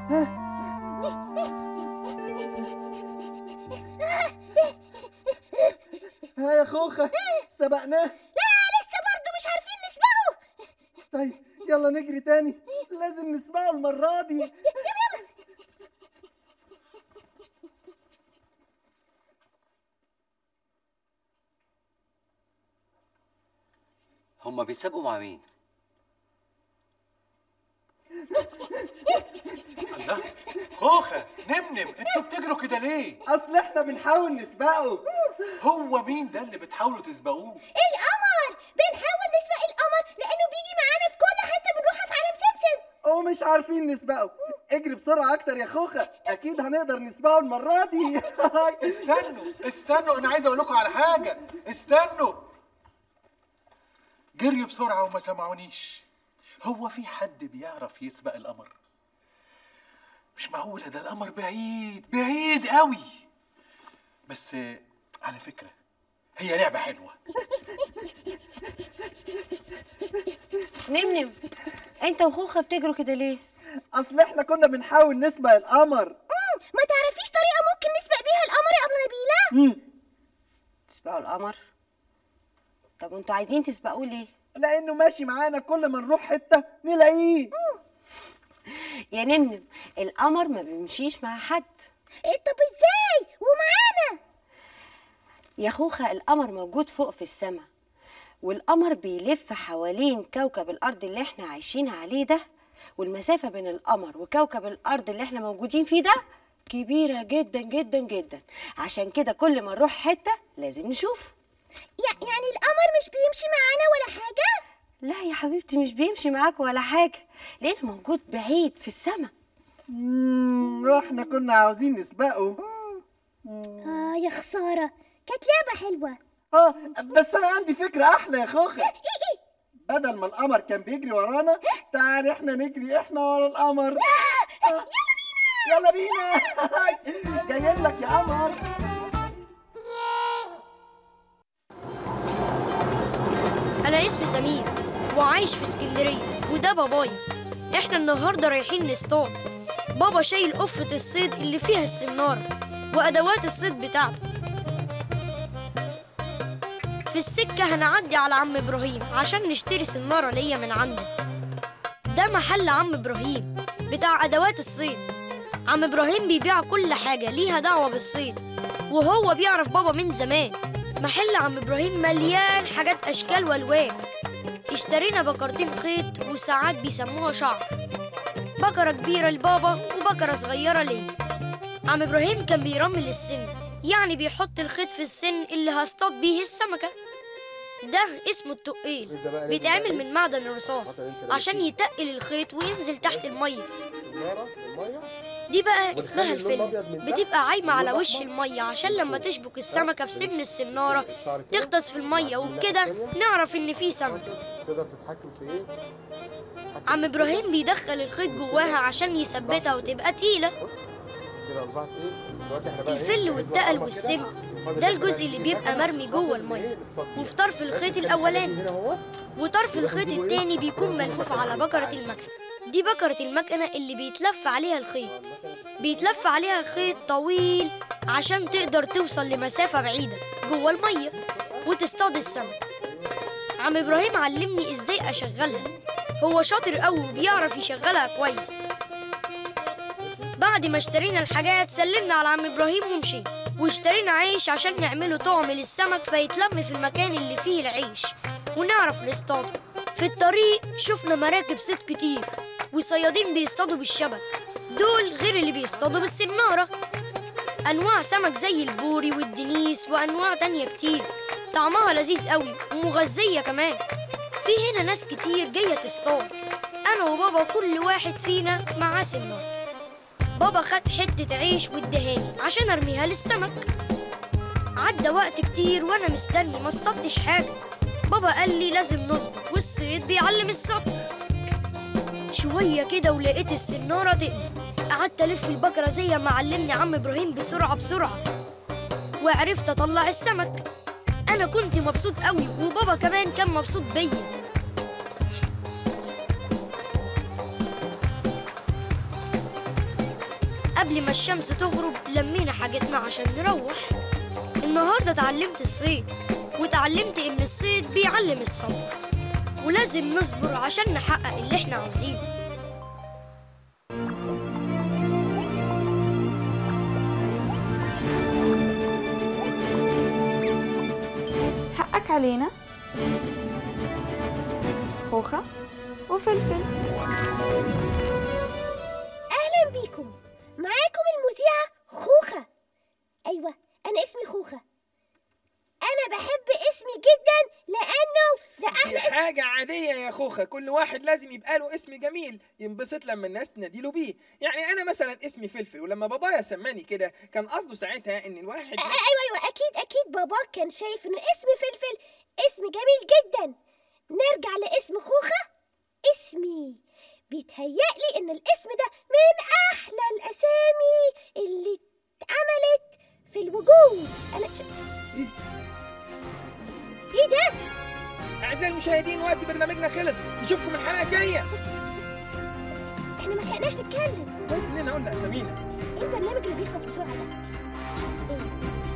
ها يا خوخة سبقناه لا لسه برضه مش عارفين نسبقه طيب يلا نجري تاني لازم نسبقه المرة دي هما بيسابقوا مع مين؟ الله خوخة نمنم انتوا بتجروا كده ليه؟ اصل احنا بنحاول نسبقه هو مين ده اللي بتحاولوا تسبقوه؟ القمر بنحاول نسبق القمر لانه بيجي معانا في كل حته بنروحها في عالم سمسم ومش عارفين نسبقه اجري بسرعة اكتر يا خوخة اكيد هنقدر نسبقه المرة دي استنوا استنوا انا عايز اقول لكم على حاجة استنوا جريوا بسرعة وما سمعونيش هو في حد بيعرف يسبق القمر؟ مش معقولة ده القمر بعيد بعيد قوي بس آه، على فكرة هي لعبة حلوة نمنم انت وخوخه بتجروا كده ليه اصل احنا كنا بنحاول نسبق القمر ما تعرفيش طريقه ممكن نسبق بيها القمر يا ابله نبيله تسبقوا القمر طب وانتوا عايزين تسبقوه ليه لانه ماشي معانا كل ما نروح حتة نلاقيه يا نمنم القمر ما بيمشيش مع حد طب ازاي ومعانا يا خوخة القمر موجود فوق في السماء والقمر بيلف حوالين كوكب الأرض اللي احنا عايشين عليه ده والمسافة بين القمر وكوكب الأرض اللي احنا موجودين فيه ده كبيرة جدا جدا جدا عشان كده كل ما نروح حتة لازم نشوفه يع- يعني القمر مش بيمشي معانا ولا حاجه لا يا حبيبتي مش بيمشي معاك ولا حاجة لأنه موجود بعيد في السماء مم، واحنا كنا عاوزين نسبقه اه يا خساره كانت لعبه حلوه اه بس انا عندي فكرة احلى يا خوخة ايه ايه بدل ما القمر كان بيجري ورانا تعال احنا نجري احنا ورا القمر آه، يلا بينا جايين لك يا قمر أنا اسمي سمير وعايش في اسكندرية وده بابايا إحنا النهاردة رايحين نصطاد بابا شايل قفة الصيد اللي فيها السنارة وأدوات الصيد بتاعته في السكة هنعدي على عم إبراهيم عشان نشتري سنارة ليا من عنده ده محل عم إبراهيم بتاع أدوات الصيد عم إبراهيم بيبيع كل حاجة ليها دعوة بالصيد وهو بيعرف بابا من زمان محل عم إبراهيم مليان حاجات أشكال وألوان اشترينا بكرتين خيط وساعات بيسموها شعر بكرة كبيرة لبابا وبكرة صغيرة ليا عم إبراهيم كان بيرمل السن يعني بيحط الخيط في السن اللي هصطاد بيه السمكة ده اسمه التقيل بيتعمل من معدن الرصاص عشان يتقل الخيط وينزل تحت المية دي بقى اسمها الفل بتبقى عايمة على وش المية عشان لما تشبك السمكة في سن السنارة تغطس في المية وبكده نعرف إن في سمكة تقدر تتحكم في ايه عم إبراهيم بيدخل الخيط جواها عشان يثبتها وتبقى تقيلة كده اصبحت ايه بس دلوقتي احنا بقى الفل والدقل والسن ده الجزء اللي بيبقى مرمي جوه المية وفي طرف الخيط الأولاني هنا اهو وطرف الخيط التاني بيكون ملفوف على بكرة المكنة دي بكرة المكنة اللي بيتلف عليها الخيط بيتلف عليها خيط طويل عشان تقدر توصل لمسافة بعيدة جوه المية وتصطاد السمك عم إبراهيم علمني إزاي أشغلها هو شاطر قوي وبيعرف يشغلها كويس بعد ما اشترينا الحاجات سلمنا على عم إبراهيم ومشينا واشترينا عيش عشان نعمله طعم للسمك فيتلم في المكان اللي فيه العيش ونعرف نصطاده في الطريق شفنا مراكب صيد كتير وصيادين بيصطادوا بالشبك دول غير اللي بيصطادوا بالسنارة أنواع سمك زي البوري والدنيس وأنواع تانية كتير طعمها لذيذ قوي ومغذية كمان في هنا ناس كتير جاية تصطاد أنا وبابا كل واحد فينا معاه سنارة بابا خد حتة عيش وادهاني عشان ارميها للسمك عدى وقت كتير وانا مستني ما اصطدتش حاجة بابا قال لي لازم نصبر والصيد بيعلم الصبر شوية كده ولقيت السنارة تقلب قعدت الف البكرة زي ما علمني عم ابراهيم بسرعة بسرعة وعرفت اطلع السمك انا كنت مبسوط قوي وبابا كمان كان مبسوط بيا وقبل ما الشمس تغرب لمينا حاجتنا عشان نروح النهاردة اتعلمت الصيد واتعلمت إن الصيد بيعلم الصبر ولازم نصبر عشان نحقق اللي احنا عاوزينه حقك علينا خوخة وفلفل اهلا بيكم معاكم المذيعة خوخة ايوه انا اسمي خوخة انا بحب اسمي جدا لانه ده دي احلى حاجة عادية يا خوخة كل واحد لازم يبقى له اسم جميل ينبسط لما الناس تناديله بيه يعني أنا مثلا اسمي فلفل ولما بابايا سماني كده كان قصده ساعتها إن الواحد آه، ايوه ايوه اكيد اكيد باباك كان شايف انه اسم فلفل اسم جميل جدا نرجع لاسم خوخة اسمي بيتهيألي ان الاسم ده من احلى الاسامي اللي اتعملت في الوجود انا ش... ايه ده أعزائي المشاهدين وقت برنامجنا خلص نشوفكم الحلقة الجاية احنا ما لحقناش نتكلم كويس إننا قلنا أسامينا ايه البرنامج اللي بيخلص بسرعه ده إيه؟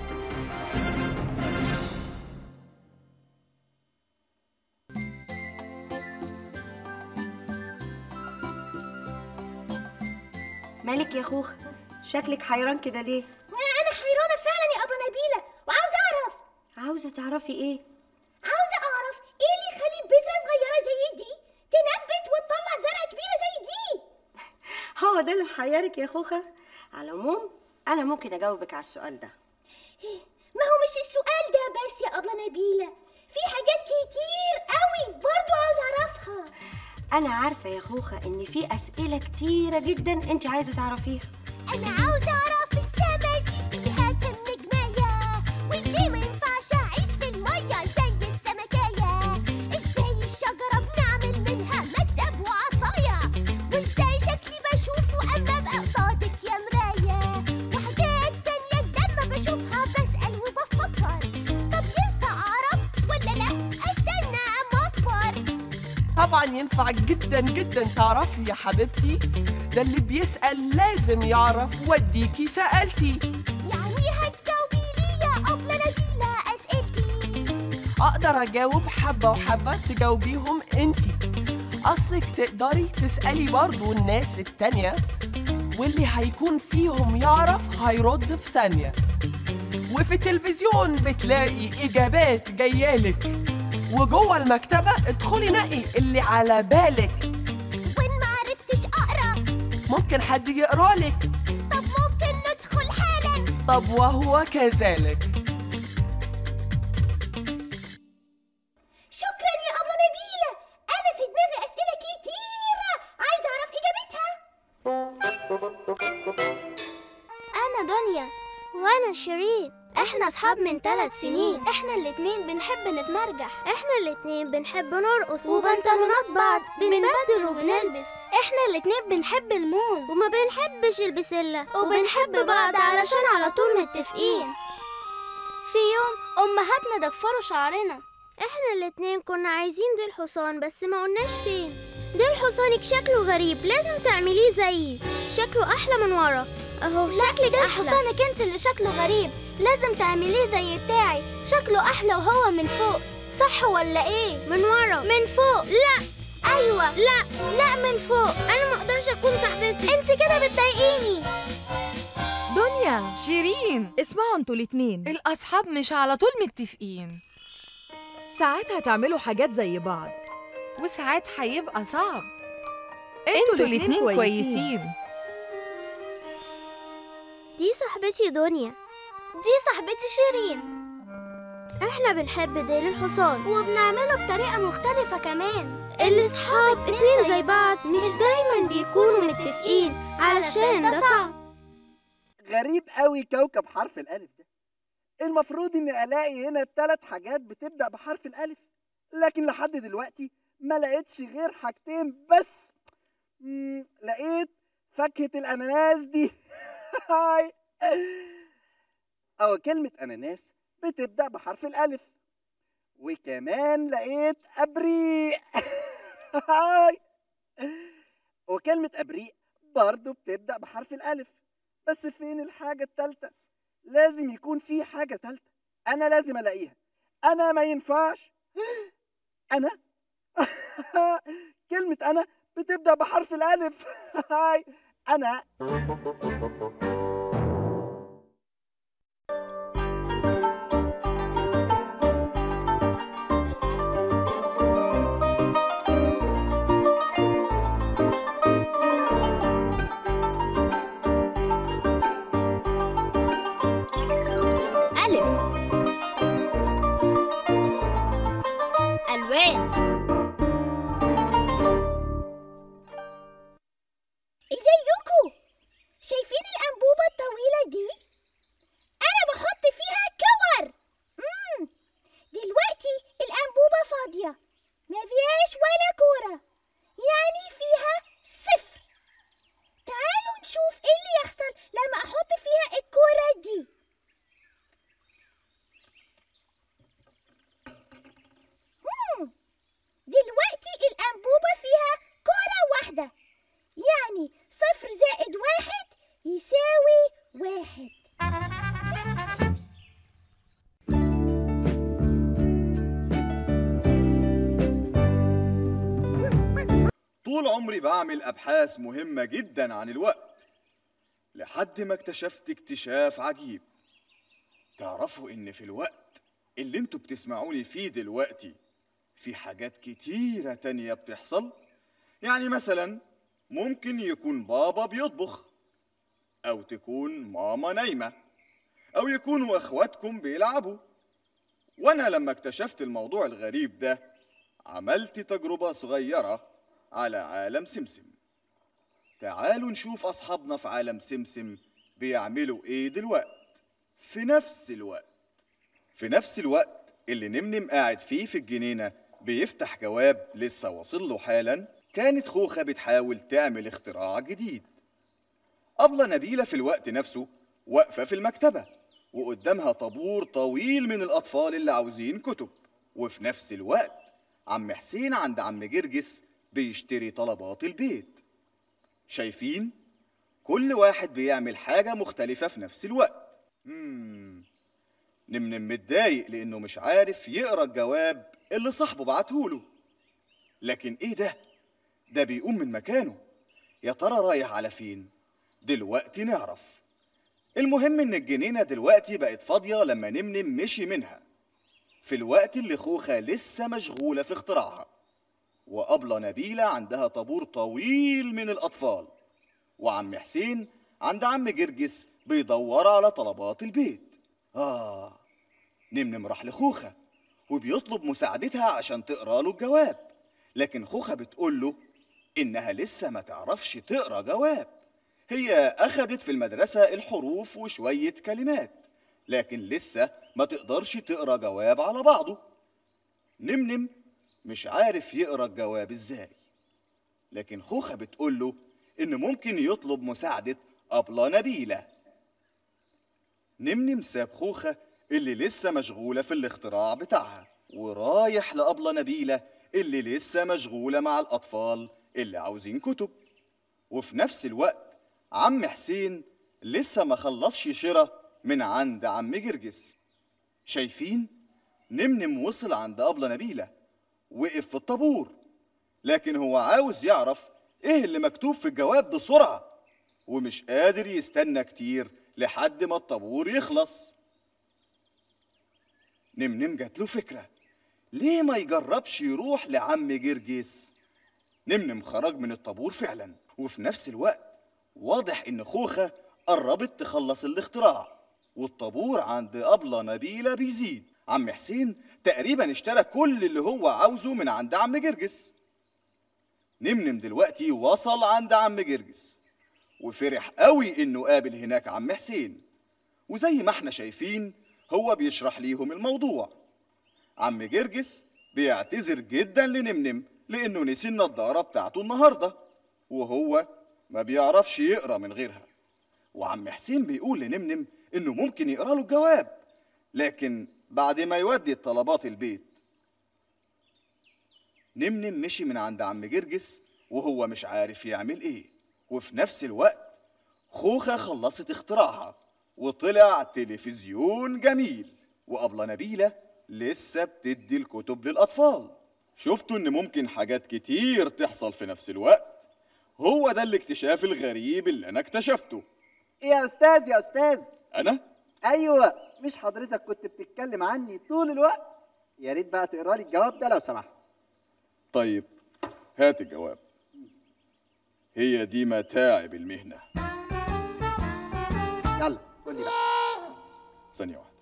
مالك يا خوخة شكلك حيران كده ليه انا حيرانه فعلا يا ابله نبيله وعاوزه اعرف عاوزة تعرفي ايه عاوزه اعرف ايه اللي يخلي بذره صغيره زي دي تنبت وتطلع زرعه كبيره زي دي هو ده اللي محيرك يا خوخة على العموم أنا ممكن أجاوبك على السؤال ده ما هو مش السؤال ده بس يا ابله نبيله في حاجات كتير قوي برضو عاوزه اعرفها أنا عارفة يا خوخة إن في أسئلة كتيرة جدا أنت عايزة تعرفيها انا عاوزه اعرف السما دي فيها كم نجمايه وليه ما ينفعش اعيش في الميه زي السمكايه ازاي الشجره بنعمل منها مكتب وعصايه وازاي شكلي بشوفه اما ابقى قصادك يا مرايه وحاجات تانية لما بشوفها بسأل وبفكر طب ينفع اعرف ولا لا استنى اما اكبر طبعا ينفع جدا جدا تعرفي يا حبيبتي ده اللي بيسأل لازم يعرف وديكي سألتي يعني هتجاوبي لي يا ابله نبيله اسئلتي أقدر أجاوب حبة وحبة تجاوبيهم انتي أصلك تقدري تسألي برضو الناس التانية واللي هيكون فيهم يعرف هيرد في ثانية وفي التلفزيون بتلاقي إجابات جايالك وجوه المكتبة ادخلي نقي اللي على بالك وان معرفتش اقرا ممكن حد يقرالك طب ممكن ندخل حالا طب وهو كذلك شكرا يا ابله نبيله انا في دماغي اسئله كتيره عايزه اعرف اجابتها أنا دنيا وأنا شيرين إحنا أصحاب من ثلاث سنين إحنا الاتنين بنحب نتمرجح إحنا الاتنين بنحب نرقص وبنطلونات بعض بنبدل وبنلبس إحنا الاتنين بنحب الموز وما بنحبش البسلة وبنحب بعض علشان على طول متفقين في يوم أمهاتنا ضفروا شعرنا إحنا الاتنين كنا عايزين ديل حصان بس ما قلناش فين ديل حصانك شكله غريب لازم تعمليه زيي شكله أحلى من ورا أهو شكلك أحلى حصانك أنت اللي شكله غريب لازم تعمليه زي بتاعي شكله أحلى وهو من فوق صح ولا إيه؟ من ورا من فوق لا أيوة لا لا من فوق أنا ما أقدرش أكون صاحبتي أنت كده بتضايقيني دنيا شيرين اسمعوا انتوا الاتنين الأصحاب مش على طول متفقين ساعات هتعملوا حاجات زي بعض وساعات هيبقى صعب انتوا الاتنين كويسين دي صاحبتي دنيا دي صاحبتي شيرين احنا بنحب ديل الحصان وبنعمله بطريقة مختلفة كمان الاصحاب اتنين زي بعض مش دايما بيكونوا متفقين علشان ده صعب غريب قوي كوكب حرف الألف ده المفروض إني ألاقي هنا ثلاث حاجات بتبدأ بحرف الألف لكن لحد دلوقتي ما لقيتش غير حاجتين بس مم، لقيت فاكهة الأناناس دي هاي أو كلمة أناناس بتبدأ بحرف الألف وكمان لقيت أبريق هاي وكلمة أبريق برضو بتبدأ بحرف الألف بس فين الحاجة التالتة لازم يكون في حاجة تالتة أنا لازم ألاقيها أنا ما ينفعش أنا كلمة أنا بتبدأ بحرف الألف هاي أنا ألف ألوان ازيكم شايفين الأنبوبة الطويلة دي أنا بحط فيها كور مم. دلوقتي الأنبوبة فاضية ما فيهاش ولا كورة يعني فيها صفر تعالوا نشوف ايه اللي يحصل لما احط فيها الكورة دي مم. دلوقتي الأنبوبة فيها كورة واحدة يعني صفر زائد واحد يساوي واحد طول عمري بعمل أبحاث مهمة جدا عن الوقت لحد ما اكتشفت اكتشاف عجيب تعرفوا إن في الوقت اللي انتوا بتسمعوني فيه دلوقتي في حاجات كتيرة تانية بتحصل يعني مثلا ممكن يكون بابا بيطبخ أو تكون ماما نايمة أو يكونوا أخواتكم بيلعبوا وأنا لما اكتشفت الموضوع الغريب ده عملت تجربة صغيرة على عالم سمسم تعالوا نشوف أصحابنا في عالم سمسم بيعملوا إيه دلوقت في نفس الوقت في نفس الوقت اللي نمنم قاعد فيه في الجنينة بيفتح جواب لسه واصل له حالا كانت خوخة بتحاول تعمل اختراع جديد أبلة نبيلة في الوقت نفسه واقفة في المكتبة وقدامها طابور طويل من الأطفال اللي عاوزين كتب وفي نفس الوقت عم حسين عند عم جرجس بيشتري طلبات البيت شايفين؟ كل واحد بيعمل حاجة مختلفة في نفس الوقت مم. نمنم متضايق لأنه مش عارف يقرأ الجواب اللي صاحبه بعتهوله لكن إيه ده؟ ده بيقوم من مكانه يا ترى رايح على فين؟ دلوقتي نعرف المهم إن الجنينة دلوقتي بقت فاضية لما نمنم مشي منها في الوقت اللي خوخة لسه مشغولة في اختراعها وأبلة نبيلة عندها طابور طويل من الأطفال وعم حسين عند عم جرجس بيدور على طلبات البيت آه نمنم راح لخوخة وبيطلب مساعدتها عشان تقرا له الجواب لكن خوخة بتقول له إنها لسه ما تعرفش تقرا جواب هي أخدت في المدرسة الحروف وشوية كلمات لكن لسه ما تقدرش تقرا جواب على بعضه نمنم مش عارف يقرا الجواب ازاي لكن خوخة بتقول له إن ممكن يطلب مساعدة أبلة نبيلة نمنم ساب خوخة اللي لسه مشغولة في الاختراع بتاعها ورايح لأبلة نبيلة اللي لسه مشغولة مع الأطفال اللي عاوزين كتب وفي نفس الوقت عم حسين لسه ما خلصش شراء من عند عم جرجس شايفين نمنم وصل عند أبلة نبيلة وقف في الطابور لكن هو عاوز يعرف ايه اللي مكتوب في الجواب بسرعة ومش قادر يستنى كتير لحد ما الطابور يخلص نمنم جات له فكرة ليه ما يجربش يروح لعم جرجس نمنم خرج من الطابور فعلا وفي نفس الوقت واضح ان خوخة قربت تخلص الاختراع والطابور عند أبلة نبيلة بيزيد عم حسين تقريبا اشترى كل اللي هو عاوزه من عند عم جرجس نمنم دلوقتي وصل عند عم جرجس وفرح قوي انه قابل هناك عم حسين وزي ما احنا شايفين هو بيشرح ليهم الموضوع عم جرجس بيعتذر جدا لنمنم لانه نسي النضاره بتاعته النهارده وهو ما بيعرفش يقرا من غيرها وعم حسين بيقول لنمنم انه ممكن يقرا له الجواب لكن بعد ما يودي طلبات البيت نمنم مشي من عند عم جرجس وهو مش عارف يعمل ايه وفي نفس الوقت خوخة خلصت اختراعها وطلع تلفزيون جميل وأبلة نبيلة لسه بتدي الكتب للأطفال شفتوا إن ممكن حاجات كتير تحصل في نفس الوقت هو ده الاكتشاف الغريب اللي أنا اكتشفته يا استاذ يا استاذ أنا؟ ايوه مش حضرتك كنت بتتكلم عني طول الوقت يا ريت بقى تقرا لي الجواب ده لو سمحت طيب هات الجواب هي دي متاعب المهنة يلا قول لي بقى ثانية واحدة